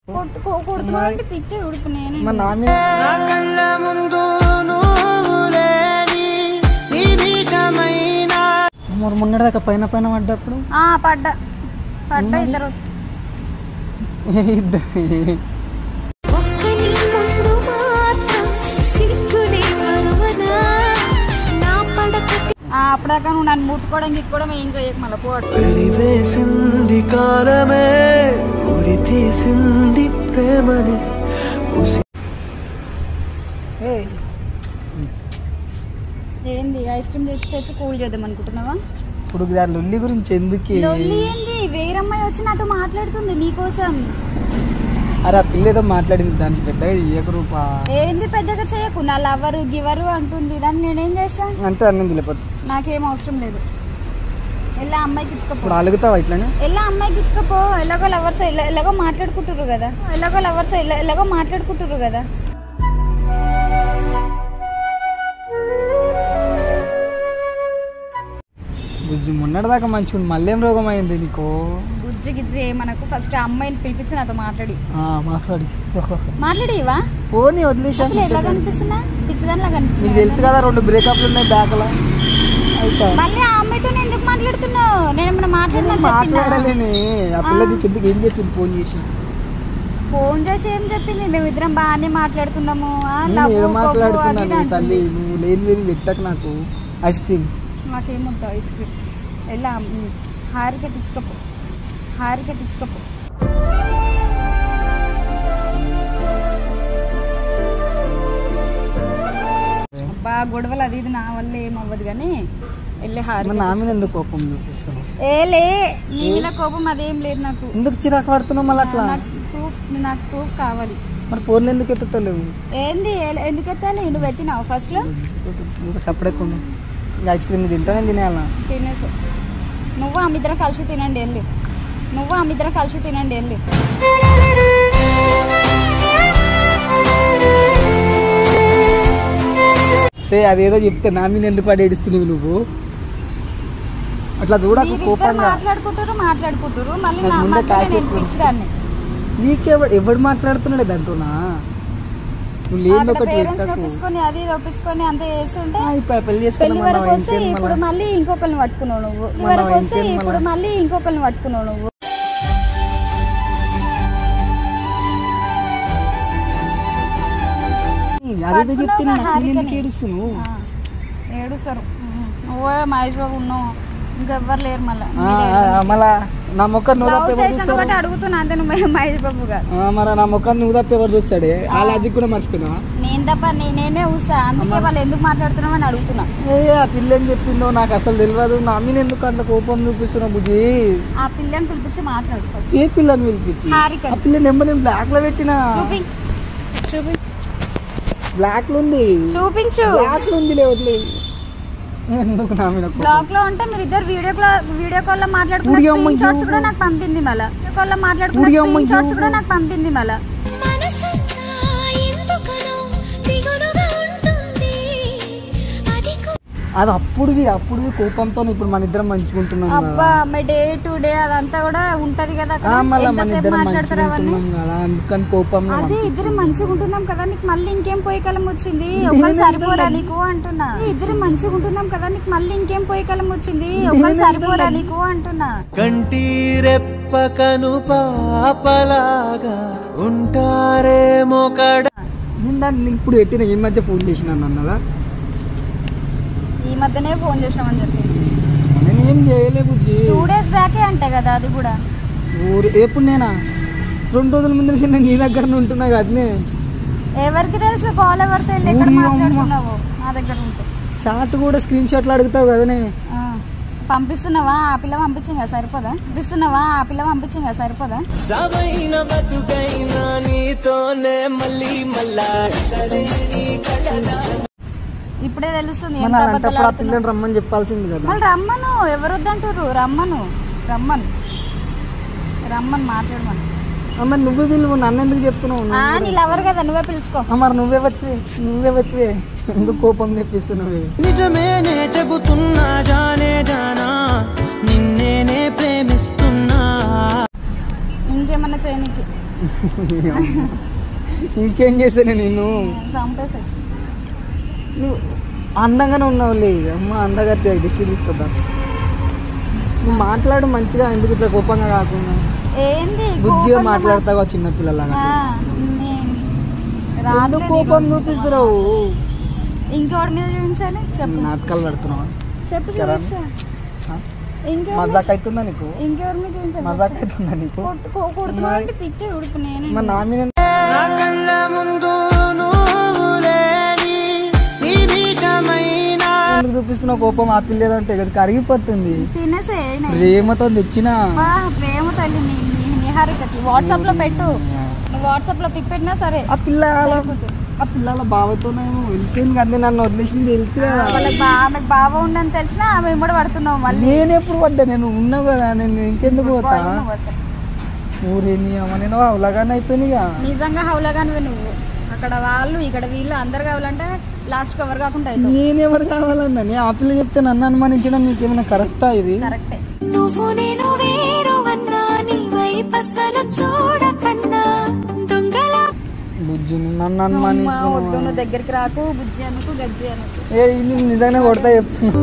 కొట్టుకో కొడుతున్నావు పిచ్చి ఉడుపు నేను మరి నా మీద నా కళ్ళ ముందు నువ్వు లేని నిమిషమైన మరి మొన్నటిదాకా పైన పైన పడ్డప్పుడు ఆ పడ్డా పడ్డా ఇద్దరు ఇద్దరు ఒక్కని ముందు మాత్రం సిగ్గునే మరువనా నా పడక ఆ అప్పటిదాకా నువ్వు నన్ను ముట్టుకోవడం గిట్టుకోవడం ఏం చేయకు మళ్ళీ పోవడం వెలివేసింది కాలమే ఉరి తీసింది ప్రేమని ఉసి ఏయ్, ఏంది ఐస్ క్రీమ్ తెచ్చి తెచ్చి కూల్ చేద్దాం అనుకుంటున్నావా ఇప్పుడు దాని లొల్లి గురించి ఎందుకు లొల్లి ఏంది వేరమ్మాయి వచ్చి నాతో మాట్లాడుతుంది నీకోసం అరే ఆ పిల్ల ఏదో మాట్లాడింది దానికి పెద్దగా ఇయ్యకు రూపా ఏంది పెద్దగా చేయకు నా లవరు గివరు అంటుంది దాన్ని నేనేం చేస్తా అంటే అన్నం తెలియదు నాకేం అవసరం లేదు ఎలా అమ్మాయికి ఇచ్చుకోపో ఇప్పుడు అలుగుతావా ఇట్లానే ఎలా అమ్మాయికి ఇచ్చుకోపో ఎలాగో లవర్స్ ఎలాగో మాట్లాడుకుంటుర్రు కదా ఎలాగో లవర్స్ ఎలాగో మాట్లాడుకుంటుర్రు కదా బుజ్జి మొన్నటిదాకా మంచిగా ఉంది. మళ్ళీ ఏం రోగం అయింది నీకు బుజ్జి గిజ్జి మనకు ఫస్ట్ అమ్మాయిని పిలిపించి నాతో మాట్లాడి ఆ, మాట్లాడి మాట్లాడివా పోనీ వదిలేసాను అసలు ఎలా కనిపిస్తున్నా పిచ్చిదానిలా నీకు తెలుసు కనిపిస్తున్నా కదా రెండు బ్రేకప్లు ఉన్నాయి బ్యాక్లో అయితే మళ్ళీ ఆ అమ్మాయితో ఎందుకు మాట్లాడుతున్నావు నేను ఏమైనా మాట్లాడినా చెప్పినా మాట్లాడలేని ఆ పిల్ల నీకు ఎందుకు ఏం చెప్పింది ఫోన్ చేసి ఫోన్ చేసి ఏం చెప్పింది మేము ఇద్దరం బాగానే మాట్లాడుతున్నాము ఆ, నేను లవ్వు, ఏం కొవ్వు, అది ఇది మాట్లాడుతున్నాను తల్లి అంటుంది. నువ్వు లేని పెట్టకు నాకు ఐస్ క్రీమ్ నాకేముంటావు ఐస్ క్రీమ్ ఎలా ఉమ్, హారి కట్టించుకోపో హారి కట్టించుకోపో అబ్బా గొడవలు అది ఇది నా వల్ల ఏం అవ్వదు కానీ వెళ్ళి హారి మరి నా మీద ఎందుకు కోపం చూపిస్తాను ఏ లే నీ మీద కోపం అదేం లేదు నాకు ఎందుకు చిరాకు పడుతున్నావు మళ్ళీ అట్లా నాకు ప్రూఫ్ నాకు ప్రూఫ్ కావాలి మరి ఫోన్లు ఎందుకు ఎత్తుతలేవు ఏంది ఏ- ఎందుకు ఎత్తాలి నువ్వు ఎత్తినావు ఫస్ట్ లో ఇంకా సపరేట్ ఐస్ క్రీమ్ తింటా నేను తినేయాలా తినేసు నువ్వు ఆమె కలిసి తినండి వెళ్ళి నువ్వు ఆమె కలిసి తినండి వెళ్ళి సే అదేదో చెప్తే నా మీద ఎందుకు పడి ఏడుస్తున్నావు నువ్వు అట్లా చూడకు మీరిద్దరు కోపంగా మాట్లాడుకుంటారు మాట్లాడుకుంటారు మళ్ళీ నాకు నా ముందే మధ్యలో కాల్చి నేను ఎక్కువ. పిచ్చిదాన్ని నీకెవడు ఎవడు మాట్లాడుతున్నాడే దాంతోనా నువ్వు లేని ఒకటి పేరెంట్స్ పెట్టకు ఒప్పించుకొని అది ఇది ఒప్పించుకొని అంత చేస్తుంటే ఆ, ఇప్పుడు పెళ్లి పెళ్లి చేసుకున్నాం వరకు అన్నావా? వస్తే ఇంకేం ఇప్పుడు మళ్ళా? మళ్ళీ ఇంకొకరిని పట్టుకున్నావు నువ్వు పెళ్లి మళ్ళా వరకు వస్తే ఇంకేం ఇప్పుడు మళ్ళా? మళ్ళీ ఇంకొకరిని పట్టుకున్నావు నువ్వు అదేదో చెప్తే పట్టుకున్నావుగా నాకు హారికని. ఎందుకు ఏడుస్తున్నావు ఆ, ఏడుస్తారు ఉమ్. నువ్వే మహేష్ బాబు ఉన్నావు ఇంకెవ్వరు లేరు మళ్ళీ ఆ, ఆ, ఆ, మళ్ళా నా మొక్క నువ్వు లవ్ తప్ప ఎవరు చేసిన చూస్తారు కాబట్టి అడుగుతున్నా అంతే నువ్వు మహేష్ బాబు గారు ఆ, మరి నా మొక్కని నువ్వు తప్ప ఎవరు చూస్తాడే ఆ లాజిక్ కూడా మర్చిపోయినా నేను తప్ప నే- నేనే ఊసా అందుకే వాళ్ళు ఎందుకు మాట్లాడుతున్నావు అని అడుగుతున్నా ఏ ఆ పిల్ల ఏం చెప్పిందో నాకు అసలు తెలియదు నా మీద ఎందుకు అంత కోపం చూపిస్తున్నావు బుజ్జి ఆ పిల్లని పిలిపించి మాట్లాడు ఫస్ట్ ఏ పిల్లని పిలిపించి హారికని. ఆ పిల్ల నెంబర్ నేను బ్లాక్ లో పెట్టినా చూపి చూపి బ్లాక్ లో ఉంది చూపించు బ్లాక్ లో ఉంది లే వదిలే ఎందుకు నా మీద కోపం? బ్లాక్ లో ఉంటే మీరు ఇద్దరు వీడియో కాల్ వీడియో కాల్ లో మాట్లాడుకున్న ఉడియమ్మ స్క్రీన్ షాట్స్ చూపు. కూడా నాకు పంపింది మళ్ళా వీడియో కాల్ లో మాట్లాడుకున్న ఉడియమ్మ స్క్రీన్ షాట్స్ చూపు. కూడా నాకు పంపింది మళ్ళా మనసంతా ఎందుకనో దిగులుగా ఉంటుంది అది అది అప్పుడువి అప్పుడువి కోపంతో ఇప్పుడు మన ఇద్దరం మంచుకుంటున్నాం అబ్బా మై డే టు డే అదంతా కూడా ఉంటది కదా అక్కడ. మళ్ళీ మన ఎంతసేపు ఇద్దరం మాట్లాడతారు అవన్నీ మంచుకుంటున్నాం కదా అందుకని కోపం అదే ఇద్దరు మంచిగా ఉంటున్నాం కదా నీకు మళ్ళీ ఇంకేం పోయే కాలం వచ్చింది ఒకళ్ళు సరిపోరా నీకు అంటున్నా ఇద్దరు మంచిగా ఉంటున్నాం కదా నీకు మళ్ళీ ఇంకేం పోయే కాలం వచ్చింది ఒకళ్ళు సరిపోరా నీకు అంటున్నా కంటి రెప్పకను పాపలాగా ఉంటారేమో కడ నేను దాన్ని ఇప్పుడు పెట్టిన ఈ మధ్య ఫోన్ చేసినాను అన్నదా ఈ మధ్యనే ఫోన్ చేసినామని చెప్పి నేను ఏం చేయలే బుజ్జి టూ డేస్ బ్యాకే అంతే కదా అది కూడా ఊరు ఎప్పుడు నేనా రెండు రోజుల ముందు నుంచి నేను నీ దగ్గర ఉంటున్నా కదా ఎవరికి తెలుసు కాల్ ఎవరితో వెళ్ళి ఎక్కడ ఊరి అమ్మ. మాట్లాడుతున్నావు నా దగ్గర ఉంటే చాట్ కూడా స్క్రీన్ షాట్లు అడుగుతావు కదనే ఆ. పంపిస్తున్నావా ఆ పిల్ల పంపించింది కదా సరిపోదా పంపిస్తున్నావా ఆ పిల్ల పంపించింది కదా సరిపోదా సవైన బతుకైనా నీతోనే మళ్ళీ మళ్ళా ఇప్పుడే తెలుస్తుంది మన ఎంత అబద్ధాలు అలాంటప్పుడు ఆ ఆడుతున్నావు. పిల్లని రమ్మని చెప్పాల్సింది కదా మళ్ళీ రమ్మను ఎవరు వద్దంటారు రమ్మను రమ్మను రమ్మను మాట్లాడమను అమ్మ నువ్వే పిలువు నన్ను ఎందుకు చెప్తున్నావు ఆ, నీ లవర్ కదా నువ్వే పిలుచుకో ఆ, మరి నువ్వే వచ్చివే నువ్వే వచ్చివే ఎందుకు కోపం తెప్పిస్తున్నావే నిజమేనే చెబుతున్నా జానే జానా నిన్నేనే ప్రేమిస్తున్నా ఇంకేమన్నా చేయనీకి ఇంకేం చేశాను నిన్ను చంపేసా నువ్వు అందంగానే ఉన్నావులే అమ్మ అందగత్తే దిష్టి తీస్తుందా నువ్వు మాట్లాడు మంచిగా ఎందుకు ఇట్లా కోపంగా కాకుండా ఏంది బుద్ధిగా కోపంగా మాట్లాడతావా చిన్నపిల్లలాగా ఆ, నేను ఎందుకు రాత్రి కోపం చూపిస్తున్నావు ఇంకోటి మీద చూపించాలి చెప్పు నాటకాలు పెడుతున్నావా చెప్పు చరణ్. చూపిస్తా ఆ? ఇంకెవరి మీద మజాక్ అవుతుందా నీకు ఇంకెవరి మీద చూపించాలి మజాక్ అవుతుందా నీకు కొడుతున్నావు పిచ్చి ఉడుపు నేను మరి నా మీద నా కళ్ళ ముందు నువ్వు లేని నిమిషమైన ఎందుకు చూపిస్తున్నావు కోపం ఆ పిల్లేదంటే కదా కరిగిపోతుంది తినేసే ప్రేమతో తెచ్చిన బా ప్రేమ తల్లి నీ నీ- నిహారికకి వాట్సాప్ లో పెట్టు నువ్వు వాట్సాప్ లో పిక్ పెట్టినా సరే ఆ పిల్ల అలా- సరిపోతుంది. ఆ పిల్లల బావతోనేమో వెళ్ళిపోయింది కదా నన్ను వదిలేసింది తెలుసు కదా వాళ్ళకి బా ఆమెకు బావ ఉండని తెలిసినా ఆమె కూడా పడుతున్నావు మళ్ళీ నేను ఎప్పుడు పడ్డా నేను ఉన్నావు కదా నేను ఇంకెందుకు పోతా పోయి నువ్వు అసలు. ఊరేని అమ్మ నేను అవలాగానే అయిపోయినాయిగా నిజంగా హౌలగానివే నువ్వు అక్కడ వాళ్ళు ఇక్కడ వీళ్ళు అందరు కావాలంటే లాస్ట్ కవర్ కాకుండా అవుతావు నేనెవరు కావాలన్నా నేను ఆ పిల్ల చెప్తే నన్ను అనుమానించడం నీకేమైనా కరెక్టా ఇది కరెక్టే నువ్వు నేను వేరువన్నా నీ వైపసలు చూడకన్నా దొంగల బుజ్జి నువ్వు నన్ను అమ్మా, వద్దు అనుమానించు నువ్వు దగ్గరికి రాకు బుజ్జి అనుకు గజ్జి అనుకు ఏ ఇల్లు నిజంగానే కొడతా చెప్తున్నా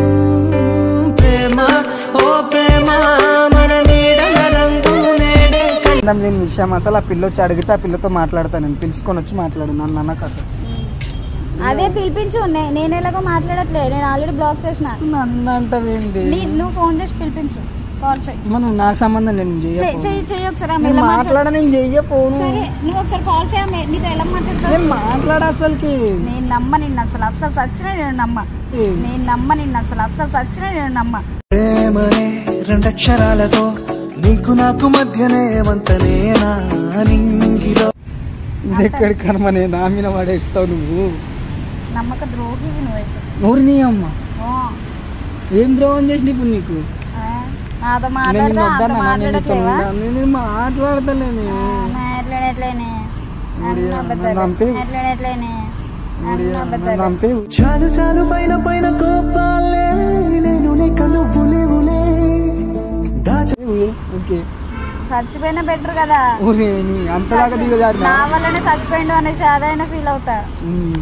ప్రేమ ఓ ప్రేమ మన నీడల రంగు నేడే సంబంధం లేని విషయం అసలు ఆ పిల్ల వచ్చి అడిగితే ఆ పిల్లతో మాట్లాడతాను నేను పిలుచుకొని వచ్చి మాట్లాడు నన్ను అన్నకు అసలు అదే పిలిపించు నే- నేను ఎలాగో మాట్లాడట్లే నేను ఆల్రెడీ బ్లాక్ చేసిన నన్ను అంటావేంది నీ- నువ్వు ఫోన్ చేసి పిలిపించు కాల్ చేయి మనం నాకు సంబంధం నేను చెయ్యి చెయ్యను చెయ్యి చెయ్యి ఒకసారి ఆమె నేను ఎలా మాట్లాడ మాట్లాడ నేను చెయ్యపోను సరే నువ్వు ఒకసారి కాల్ చేయ ఆమె నీతో ఎలా నేను మాట్లాడతావు మాట్లాడ అసలుకి నేను నమ్మ నిన్ను అసలు అస్సలు సచ్చినా నేను నమ్మ ఏ, నేను నమ్మ నిన్ను అసలు అస్సలు సచ్చినా నేను నమ్మ ప్రేమనే రెండక్షరాలతో నీకు నాకు మధ్యనే వంతనేనా నింగిలో ఇది ఎక్కడి కర్మనే నా మీద పడేస్తావు నువ్వు నమ్మక ద్రోహి నువ్వైతే ఊరి నీ అమ్మ ఓ, ఏం ద్రోహం చేసిన ఇప్పుడు నీకు ఆ, నాతో నేను మాట్లాడతా నిన్ను అంత వద్దన్నా నేను నీతో మాట్లాడట్లేవా ఉండా- నేను మాట్లాడతలేను ఆ, మాట్లాడట్లేనే అన్న ఊడియా, అబద్ధాలు. నన్ను అంతే. మాట్లాడట్లేనే అన్న అబద్ధాలు. అంతే చాలు చాలు పైన పైన కోపాలే నేను లేక నువ్వు లేవులే దాచ ఓకే చచ్చిపోయినా బెటర్ కదా ఊరి నీ అంతదాకా దిగజారినా నా వల్లనే చచ్చిపోయిండు అనే షాదైనా ఫీల్ అవుతా ఉమ్.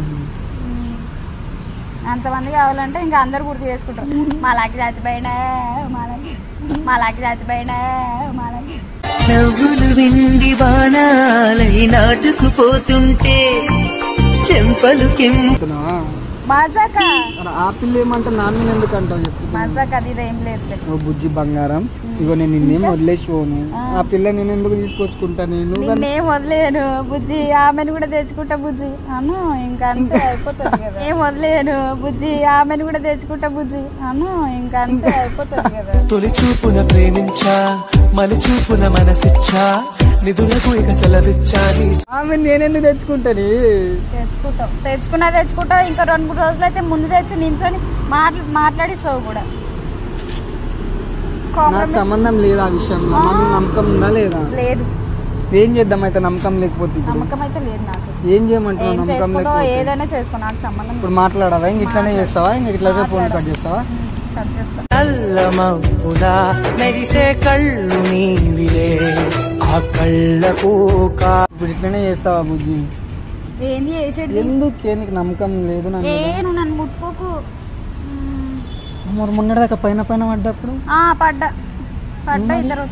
అంతమంది కావాలంటే ఇంకా అందరు గుర్తు చేసుకుంటారు మాలాకి చచ్చిపోయినా మాలాకి మాలాకి చచ్చిపోయినా మాలాకి నవ్వులు విండి బాణాలై నాటుకుపోతుంటే చెంపలు కెమ్ము చెప్తున్నావా? మజాక మరి ఆ పిల్ల ఏమంటే నా మీద ఎందుకు అంటావు చెప్పు మజాక అది ఇది ఏం లేదు ఓ బుజ్జి బంగారం ఇగో నేను నిన్నేం వదిలేసి పోను ఆ పిల్ల నేను ఎందుకు తీసుకొచ్చుకుంటా నేను కానీ నిన్నేం వదిలేను బుజ్జి ఆమెను కూడా తెచ్చుకుంటా బుజ్జి అను ఇంకా అంతే అయిపోతుంది కదా ఏం వదిలేను బుజ్జి ఆమెను కూడా తెచ్చుకుంటా బుజ్జి అను ఇంకా అంతే అయిపోతుంది కదా తొలి చూపున ప్రేమించా మలి చూపున మనసిచ్చా నిధులకు ఇక సెలవిచ్చా నీ ఆమె నేనెందుకు తెచ్చుకుంటాను తెచ్చుకుంటావు తెచ్చుకున్నా తెచ్చుకుంటావు ఇంకా రెండు మూడు రోజులు అయితే ముందు తెచ్చి నించొని మాట్లా మాట్లాడిస్తావు కూడా నాకు Compromise సంబంధం లేదు ఆ విషయంలో నా మీద నమ్మకం ఉందా లేదా లేదు ఏం చేద్దాం అయితే నమ్మకం లేకపోతే ఇప్పుడు నమ్మకం అయితే లేదు నాకు ఏం చేయమంటావు ఏం నమ్మకం చేసుకుంటావు లేకపోతే ఏదైనా చేసుకో నాకు సంబంధం ఇప్పుడు మాట్లాడావా ఇంక ఇట్లానే చేస్తావా ఇంక ఇట్లానే ఫోన్ కట్ చేస్తావా కట్ చేస్తా నల్లమబ్బులా మెరిసే కళ్ళు నీవిలే ఆ కళ్ళకు కా ఇప్పుడు ఇట్లనే చేస్తావా బుజ్జి ఏంది చేసేది ఎందుకు నీకు నమ్మకం లేదు నా ఏ మీద? నువ్వు నన్ను ముట్టుకోకు మ్మ్. మరి మొన్నటిదాకా పైన పైన పడ్డప్పుడు ఆ పడ్డా పడ్డా ఇద్దరు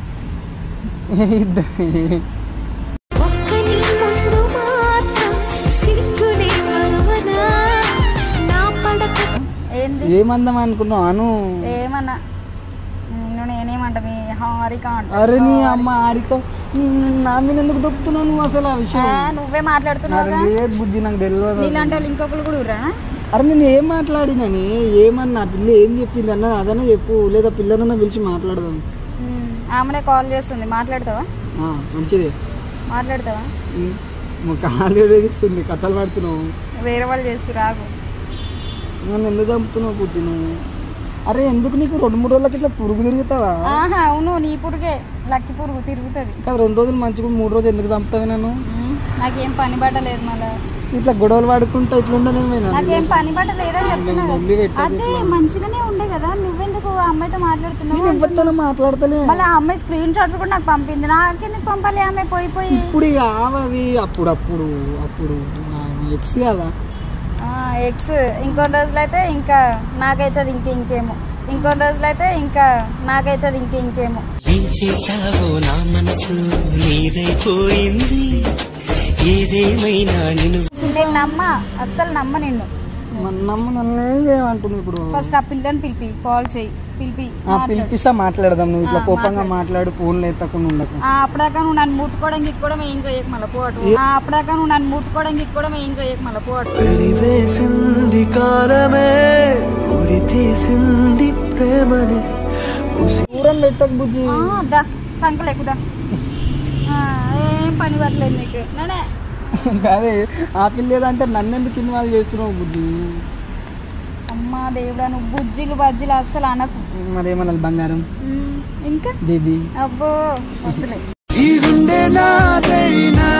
ఇద్దరు ఒక్కని ముందు మాత్రం సిగ్గునే మరువనా నా పడక ఏంది ఏమందాం అనుకున్నావు అను ఏమన్నా నిన్ను నేనేమంట మీ హారిక అంట అరే నీ అమ్మ ఆరిక నా మీద ఎందుకు దొక్కుతున్నావు నువ్వు అసలు ఆ ఆ, విషయం నువ్వే నాకు మాట్లాడుతున్నావుగా లేదు బుజ్జి నాకు తెలియదు నీలాంటి వాళ్ళు ఇంకొకరు కూడా ఉర్రానా అరే నేను ఏం మాట్లాడినని ఏమన్నా పిల్ల ఏం చెప్పింది అన్న అదనే చెప్పు లేదా పిల్లనన్నా పిలిచి మాట్లాడదాం మ్మ్. ఆమెనే కాల్ చేస్తుంది మాట్లాడతావా ఆ, మంచిదే మాట్లాడతావా ఉమ్, మా కాలు ఎడగిస్తుంది కథలు పడుతున్నావు వేరే వాళ్ళు చేస్తు రాగు నన్ను ఎందుకు చంపుతున్నావు బుద్ధి నువ్వు అరే ఎందుకు నీకు రెండు మూడు రోజులకి ఇట్లా పురుగు తిరుగుతావా ఆహా అవును నీ పురుగే లక్కి పురుగు తిరుగుతుంది కాదు రెండు రోజులు మంచిగా మూడు రోజులు ఎందుకు చంపుతావు నన్ను మ్మ్. నాకేం పని బట్ట లేదు మళ్ళా ఇట్లా గొడవలు పడుకుంటా ఇట్లా ఉండనేమైనా నాకేం పని బట్ట లేదని చెప్తున్నా కదా. లొల్లి పెట్టదు అదే మంచిగానే ఉండే కదా నువ్వెందుకు ఆ అమ్మాయితో మాట్లాడుతున్నావు నేను ఎవరితోనో మాట్లాడతలే మళ్ళీ ఆ అమ్మాయి స్క్రీన్ షాట్స్ కూడా నాకు పంపింది నాకెందుకు పంపాలి ఆమె పోయి పోయి ఇప్పుడు ఇక ఆమెవి అప్పుడు అప్పుడు అప్పుడు ఎక్స్ కదా ఎక్స్ ఇంకొన్ని రోజులు అయితే ఇంకా నాకైతుంది ఇంక ఇంకేమో ఇంకొన్ని రోజులు అయితే ఇంకా నాకైతుంది ఇంక ఇంకేమో ఏం చేశావో నా మనసు నీదైపోయింది ఏదేమైనా నిన్ను నేను నమ్మ అస్సలు నమ్మ నిన్ను మన నమ్మ నన్ను ఏం చేయమంటున్నావు ఇప్పుడు ఫస్ట్ ఆ పిల్లని పిలిపి కాల్ చేయి పిలిపి ఆ, మాట్లాడు. పిలిపిస్తా మాట్లాడదాం నువ్వు ఇట్లా ఆ, కోపంగా మాట్లాడు ఫోన్లు ఎత్తకుండా ఉండకు ఆ, అప్పటిదాకా నువ్వు నన్ను ముట్టుకోవడం గిట్టుకోవడం ఏం చేయకు మళ్ళీ పోటు ఆ, అప్పటిదాకా నువ్వు నన్ను ముట్టుకోవడం గిట్టుకోవడం ఏం చేయకు మళ్ళీ పోటు వెలివేసింది కాలమే ఉరి తీసింది ప్రేమని ఉసి దూరం పెట్టకు బుజ్జి ఆ, దా సంకలు ఎక్కుదా ఏం పని పట్టలేదు నీకు నేనే అదే ఆ పిల్ల ఏదంటే నన్ను ఎందుకు ఇన్వాల్వ్ చేస్తున్నావు బుజ్జి అమ్మా దేవుడా నువ్వు బుజ్జిలు బజ్జీలు అస్సలు అనకు మరి ఏమన్నా బంగారం ఉమ్, ఇంకా బేబీ అబ్బో వద్దులే ఈ గుండె నాదైనా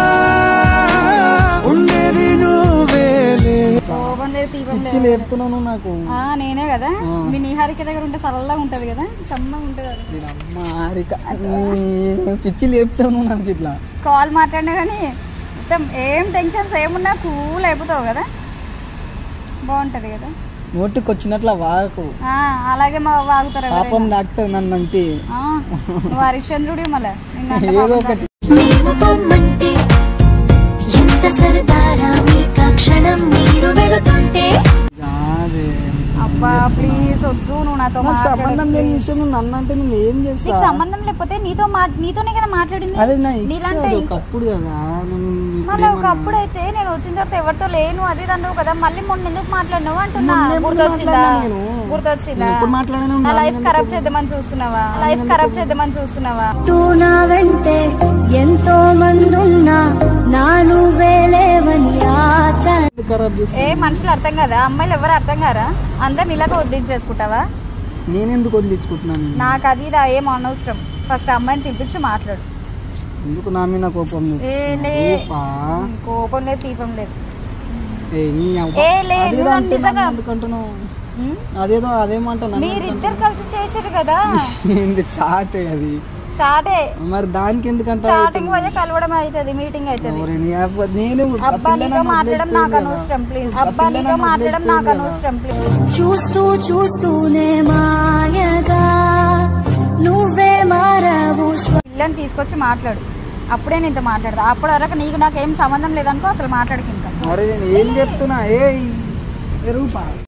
ఉండేది నువ్వేలే కోపం లేదు తీపం పిచ్చి లేదు లేపుతున్నావు నువ్వు నాకు ఆ, నేనే కదా ఆ. మీ నిహారిక దగ్గర ఉంటే చల్లగా ఉంటది కదా సమ్మగా ఉంటది అది నేను అమ్మ హారిక నీ పిచ్చి లేపుతావు నువ్వు నాకు ఇట్లా కాల్ మాట్లాడినా కానీ మొత్తం ఏం టెన్షన్స్ ఏమున్నా కూల్ అయిపోతావు కదా బాగుంటది కదా నోటికి వచ్చినట్ల వాకు ఆ, అలాగే మా వాగుతారు పాపం ఎవరైనా. దాకుతుంది నన్ను అంటే ఆ, నువ్వు హరిశ్చంద్రుడి మళ్ళీ నిన్నంటే ఏదో పాపం ఒకటి మేము పొమ్మంటే ఎంత సరదారా మీక క్షణం మీరు వెళుతుంటే కాదే అబ్బా ప్లీజ్ వద్దు నువ్వు నాతో నాకు మాట్లాడు, సంబంధం లేని please. విషయం నువ్వు నన్ను అంటే నువ్వు ఏం నీకు చేస్తా సంబంధం లేకపోతే నీతో మా నీతోనే కదా మాట్లాడింది అదే నా నీలాంటే ఇచ్చాడు ఇంకో- ఒకప్పుడు కదా నువ్వు మళ్ళీ ఇప్పుడేమన్నా- ఒకప్పుడు అయితే నేను వచ్చిన తర్వాత ఎవరితో లేను అది ఇది అన్నావు కదా మళ్ళీ మొన్న ఎందుకు మాట్లాడినావు అంటున్నా మొన్న ఎప్పుడు గుర్తొచ్చిందా మాట్లాడినా నేను? గుర్తొచ్చిందా నేను ఎప్పుడు మాట్లాడాను? నా నా లైఫ్ మీద ఖరాబ్ ఎందుకు? చేద్దామని చూస్తున్నావా లైఫ్ ఖరాబ్ చేద్దామని చూస్తున్నావా నా వెంటే ఎంతో మందున్నా నా నువ్వేలేవని ఆశ ఎందుకు ఖరాబ్ చేస్తా ఏ మనుషులు అర్థం కదా అమ్మాయిలు ఎవరు అర్థం కారా అందరిని ఇలాగ వదిలించేసుకుంటావా నేను ఎందుకు వదిలించుకుంటున్నాను నాకు అది ఇది ఏం అనవసరం ఫస్ట్ అమ్మాయిని పిలిపించి మాట్లాడు ఎందుకు నా మీద కోపం ఏ లే ఊపా. కోపం లేదు తీపం లేదు ఏ, నీ అవ్వ. ఏ లే, అదేదో నువ్వు అంటే నిజంగా- నన్ను ఎందుకు అంటున్నావు ఉమ్? అదేదో అదేమంట నన్ను ఎందుకు మీరిద్దరు కలిసి చేశారు కదా అంటున్నావు? ఏంది చాటే అది చాటే మరి దానికి ఎందుకు అంత చాటింగ్ పోయే కలవడం అవుతుంది మీటింగ్ అవుతుంది ఓరే నీ అవ్వ, నేను ఆ అబ్బా పిల్ల నీతో నన్ను మాట్లాడడం నాకు వదిలేసిపోయింది అనవసరం కదా. ప్లీజ్ ఆ అబ్బా పిల్ల నీతో నన్ను మాట్లాడడం నాకు వదిలేసిపోయింది అనవసరం ప్లీజ్ చూస్తూ చూస్తూనే మాయగా నువ్వే మారావు పిల్లని తీసుకొచ్చి మాట్లాడు అప్పుడే నేను ఇంత మాట్లాడదా అప్పుడు వరకు నీకు నాకు ఏం సంబంధం లేదనుకో అసలు మాట్లాడకి ఇంకా కదా. మరి నేను ఏం చెప్తున్నా ఏ రూపా